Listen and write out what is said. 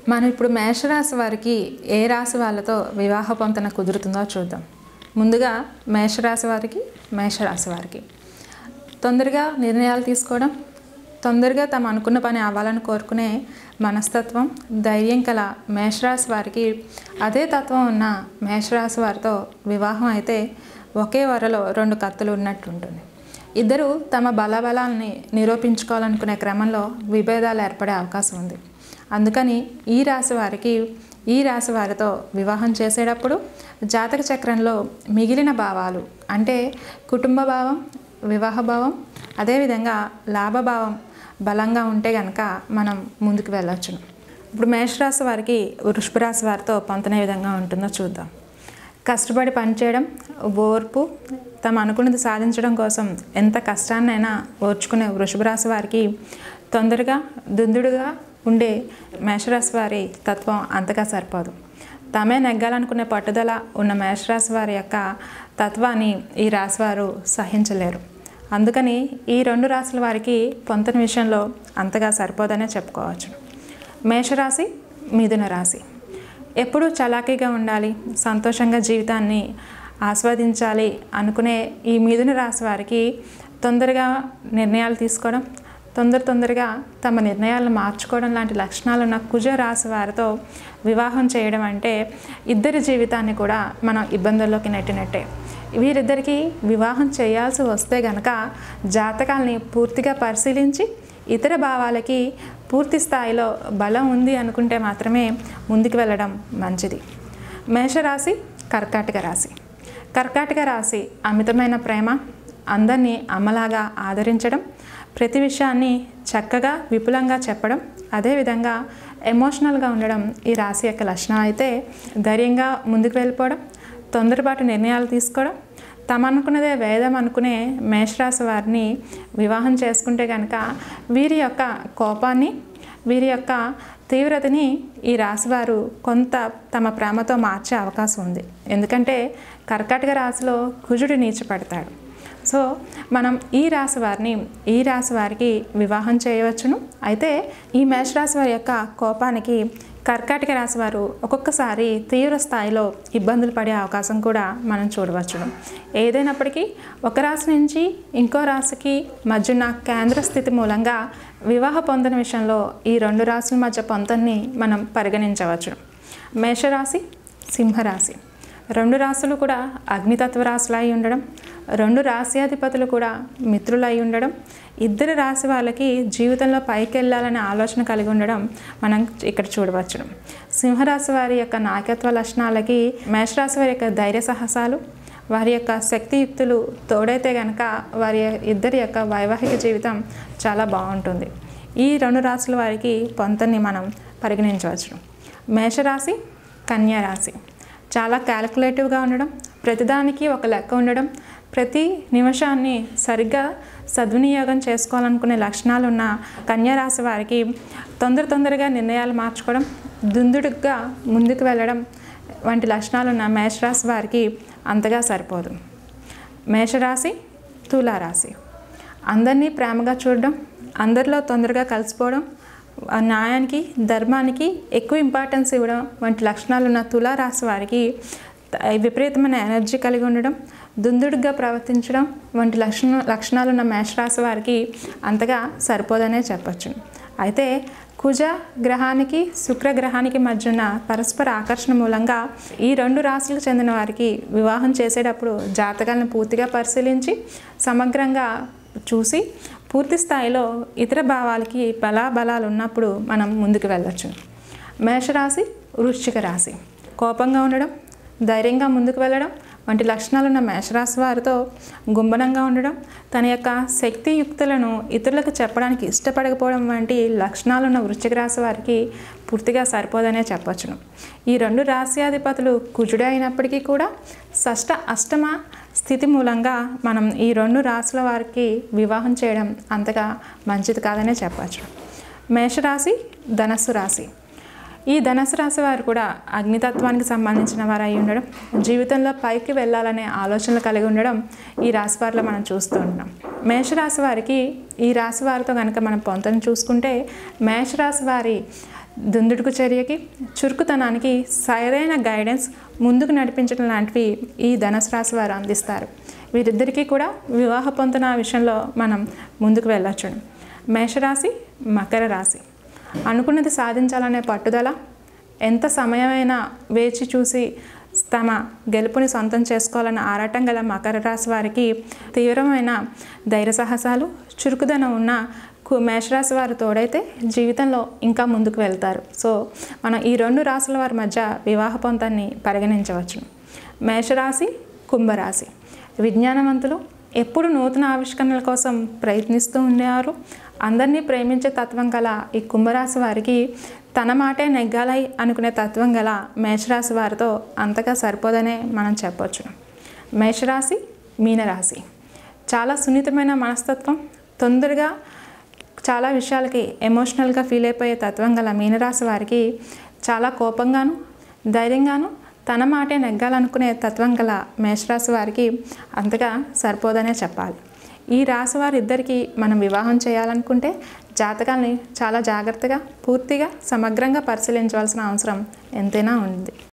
మనం ఇప్పుడు మేషరాశి వారికి ఏ రాశి వాళ్ళతో వివాహ పొంతన కుదురుతుందో చూద్దాం ముందుగా మేషరాశి వారికి మేషరాశి వారికి తొందరగా నిర్ణయాలు తీసుకోవడం తొందరగా తమ అనుకున్న పని అవ్వాలని కోరుకునే మనస్తత్వం ధైర్యం కల మేషరాశి వారికి అదే తత్వం ఉన్న మేషరాశి వారితో వివాహం అయితే ఒకే వరలో రెండు కత్తులు ఉన్నట్టు ఉంటుంది ఇద్దరు తమ బలబలాల్ని నిరూపించుకోవాలనుకునే క్రమంలో విభేదాలు ఏర్పడే అవకాశం ఉంది అందుకని ఈ రాశి వారికి ఈ రాశి వారితో వివాహం చేసేటప్పుడు జాతక చక్రంలో మిగిలిన భావాలు అంటే కుటుంబ భావం వివాహ భావం అదేవిధంగా లాభభావం బలంగా ఉంటే కనుక మనం ముందుకు వెళ్ళొచ్చును ఇప్పుడు మేషరాశి వారికి వృషభరాశి వారితో పొంతనే విధంగా ఉంటుందో చూద్దాం కష్టపడి పనిచేయడం ఓర్పు తమ అనుకున్నది సాధించడం కోసం ఎంత కష్టాన్నైనా ఓర్చుకునే వృషభ రాశి వారికి తొందరగా దుందుడుగా ఉండే మేషరాశి వారి తత్వం అంతగా సరిపోదు తామే నెగ్గాలనుకునే పట్టుదల ఉన్న మేషరాశి వారి యొక్క తత్వాన్ని ఈ రాశివారు సహించలేరు అందుకని ఈ రెండు రాశుల వారికి పొంతన విషయంలో అంతగా సరిపోదనే చెప్పుకోవచ్చు మేషరాశి మిథున రాశి ఎప్పుడూ చలాకీగా ఉండాలి సంతోషంగా జీవితాన్ని ఆస్వాదించాలి అనుకునే ఈ మిథున రాశి వారికి తొందరగా నిర్ణయాలు తీసుకోవడం తొందర తొందరగా తమ నిర్ణయాలను మార్చుకోవడం లాంటి లక్షణాలు ఉన్న కుజ రాశి వారితో వివాహం చేయడం అంటే ఇద్దరి జీవితాన్ని కూడా మనం ఇబ్బందుల్లోకి నెట్టినట్టే వీరిద్దరికీ వివాహం చేయాల్సి వస్తే గనక జాతకాల్ని పూర్తిగా పరిశీలించి ఇతర భావాలకి పూర్తి స్థాయిలో బలం ఉంది అనుకుంటే మాత్రమే ముందుకు వెళ్ళడం మంచిది మేషరాశి కర్కాటక రాశి కర్కాటక రాశి అమితమైన ప్రేమ అందరినీ అమ్మలాగా ఆదరించడం ప్రతి విషయాన్ని చక్కగా విపులంగా చెప్పడం అదేవిధంగా ఎమోషనల్గా ఉండడం ఈ రాశి యొక్క లక్షణం అయితే ధైర్యంగా ముందుకు వెళ్ళిపోవడం తొందరపాటు నిర్ణయాలు తీసుకోవడం తమ అనుకున్నదే వేదం అనుకునే మేషరాశి వారిని వివాహం చేసుకుంటే కనుక వీరి యొక్క కోపాన్ని వీరి యొక్క తీవ్రతని ఈ రాశివారు కొంత తమ ప్రేమతో మార్చే అవకాశం ఉంది ఎందుకంటే కర్కాటక రాశిలో కుజుడు నీచపడతాడు సో మనం ఈ రాశి వారిని ఈ రాశి వారికి వివాహం చేయవచ్చును అయితే ఈ మేషరాశి వారి యొక్క కోపానికి కర్కాటక రాశి వారు ఒక్కొక్కసారి తీవ్ర స్థాయిలో ఇబ్బందులు పడే అవకాశం కూడా మనం చూడవచ్చును ఏదైనప్పటికీ ఒక రాశి నుంచి ఇంకో రాశికి మధ్య ఉన్న కేంద్ర స్థితి మూలంగా వివాహ పొందన విషయంలో ఈ రెండు రాశుల మధ్య పొంతన్ని మనం పరిగణించవచ్చు మేషరాశి సింహరాశి రెండు రాశులు కూడా అగ్నితత్వ రాశులై ఉండడం రెండు రాశ్యాధిపతులు కూడా మిత్రులై ఉండడం ఇద్దరు రాశి వాళ్ళకి జీవితంలో పైకి వెళ్ళాలనే ఆలోచన కలిగి ఉండడం మనం ఇక్కడ చూడవచ్చు సింహరాశి వారి యొక్క నాయకత్వ లక్షణాలకి మేషరాశి వారి యొక్క ధైర్య సాహసాలు వారి యొక్క శక్తియుక్తులు తోడైతే కనుక వారి ఇద్దరి యొక్క వైవాహిక జీవితం చాలా బాగుంటుంది ఈ రెండు రాశుల వారికి పొంతని మనం పరిగణించవచ్చు మేషరాశి కన్యా రాశి చాలా క్యాలిక్యులేటివ్గా ఉండడం ప్రతిదానికి ఒక లెక్క ఉండడం ప్రతి నిమిషాన్ని సరిగ్గా సద్వినియోగం చేసుకోవాలనుకునే లక్షణాలు ఉన్న కన్యారాశి వారికి తొందర తొందరగా నిర్ణయాలు మార్చుకోవడం దుందుడుగా ముందుకు వెళ్ళడం వంటి లక్షణాలు ఉన్న మేషరాశి వారికి అంతగా సరిపోదు మేషరాశి తులారాశి అందరినీ ప్రేమగా చూడడం అందరిలో తొందరగా కలిసిపోవడం న్యాయానికి ధర్మానికి ఎక్కువ ఇంపార్టెన్స్ ఇవ్వడం వంటి లక్షణాలు ఉన్న తులారాశి వారికి విపరీతమైన ఎనర్జీ కలిగి ఉండడం దుందుడుగా ప్రవర్తించడం వంటి లక్షణ లక్షణాలు ఉన్న మేషరాశి వారికి అంతగా సరిపోదనే చెప్పచ్చు అయితే కుజ గ్రహానికి శుక్ర గ్రహానికి మధ్య ఉన్న పరస్పర ఆకర్షణ మూలంగా ఈ రెండు రాశులకు చెందిన వారికి వివాహం చేసేటప్పుడు జాతకాలను పూర్తిగా పరిశీలించి సమగ్రంగా చూసి పూర్తి స్థాయిలో ఇతర భావాలకి బలాబలాలు ఉన్నప్పుడు మనం ముందుకు వెళ్ళచ్చు మేషరాశి వృశ్చిక రాశి కోపంగా ఉండడం ధైర్యంగా ముందుకు వెళ్ళడం వంటి లక్షణాలున్న మేషరాశి వారితో గుంబనంగా ఉండడం తన యొక్క శక్తియుక్తులను ఇతరులకు చెప్పడానికి ఇష్టపడకపోవడం వంటి లక్షణాలున్న వృశ్చిక రాశి వారికి పూర్తిగా సరిపోదనే చెప్పవచ్చును ఈ రెండు రాశ్యాధిపతులు కుజుడే అయినప్పటికీ కూడా షష్ట అష్టమ స్థితి మూలంగా మనం ఈ రెండు రాశుల వారికి వివాహం చేయడం అంతగా మంచిది కాదనే చెప్పచ్చు మేషరాశి ధనస్సు రాశి ఈ ధనస్సు రాశి వారు కూడా అగ్నితత్వానికి సంబంధించిన వారు అయి ఉండడం జీవితంలో పైకి వెళ్ళాలనే ఆలోచనలు కలిగి ఉండడం ఈ రాశి వారిలో మనం చూస్తూ ఉంటాం మేషరాశి వారికి ఈ రాశి వారితో కనుక మనం పొంతను చూసుకుంటే మేషరాశి వారి దుందుడుకు చర్యకి చురుకుతనానికి సరైన గైడెన్స్ ముందుకు నడిపించడం లాంటివి ఈ ధనుసు రాశి వారు అందిస్తారు వీరిద్దరికీ కూడా వివాహ పొంతన విషయంలో మనం ముందుకు వెళ్ళొచ్చు మేషరాశి మకర రాశి అనుకున్నది సాధించాలనే పట్టుదల ఎంత సమయమైనా వేచి చూసి తమ గెలుపుని సొంతం చేసుకోవాలన్న ఆరాటం గల మకర రాశి వారికి తీవ్రమైన ధైర్య సాహసాలు చురుకుదనం ఉన్న కు- మేషరాశి వారు తోడైతే జీవితంలో ఇంకా ముందుకు వెళ్తారు సో మనం ఈ రెండు రాశుల వారి మధ్య వివాహ పొంతాన్ని పరిగణించవచ్చు మేషరాశి కుంభరాశి విజ్ఞానవంతులు ఎప్పుడు నూతన ఆవిష్కరణల కోసం ప్రయత్నిస్తూ ఉండేవారు అందరినీ ప్రేమించే తత్వం గల ఈ కుంభరాశి వారికి తన మాటే నెగ్గాలి అనుకునే తత్వం గల మేషరాశి వారితో అంతగా సరిపోదనే మనం చెప్పొచ్చు మేషరాశి మీనరాశి చాలా సున్నితమైన మనస్తత్వం తొందరగా చాలా విషయాలకి ఎమోషనల్గా ఫీల్ అయిపోయే తత్వం గల మీనరాశి వారికి చాలా కోపంగాను ధైర్యంగాను తన మాటే నెగ్గాలనుకునే తత్వం గల మేషరాశి వారికి అంతగా సరిపోదనే చెప్పాలి ఈ రాశి వారిద్దరికీ మనం వివాహం చేయాలనుకుంటే జాతకాల్ని చాలా జాగ్రత్తగా పూర్తిగా సమగ్రంగా పరిశీలించవలసిన అవసరం ఎంతైనా ఉంది